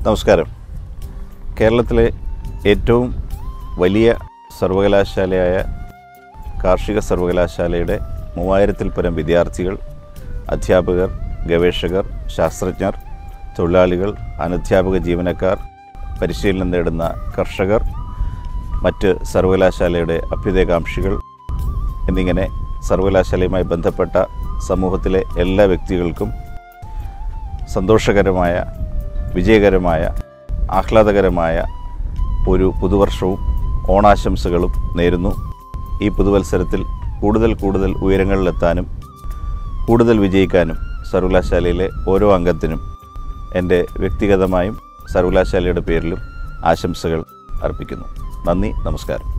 നമസ്കാരം കേരളത്തിലെ ഏറ്റവും വലിയ സർവകലാശാലയായ കാർഷിക സർവകലാശാലയുടെ മൂവായിരത്തിൽ പരം വിദ്യാർത്ഥികൾ അധ്യാപകർ ഗവേഷകർ ശാസ്ത്രജ്ഞർ തൊഴിലാളികൾ അനധ്യാപക ജീവനക്കാർ പരിശീലനം നേടുന്ന കർഷകർ മറ്റ് സർവകലാശാലയുടെ അഭ്യുദയകാംക്ഷികൾ എന്നിങ്ങനെ സർവകലാശാലയുമായി ബന്ധപ്പെട്ട സമൂഹത്തിലെ എല്ലാ വ്യക്തികൾക്കും സന്തോഷകരമായ വിജയകരമായ ആഹ്ലാദകരമായ ഒരു പുതുവർഷവും ഓണാശംസകളും നേരുന്നു ഈ പുതുവത്സരത്തിൽ കൂടുതൽ കൂടുതൽ ഉയരങ്ങളിലെത്താനും കൂടുതൽ വിജയിക്കാനും സർവകലാശാലയിലെ ഓരോ അംഗത്തിനും എൻ്റെ വ്യക്തിഗതമായും സർവകലാശാലയുടെ പേരിലും ആശംസകൾ അർപ്പിക്കുന്നു നന്ദി നമസ്കാരം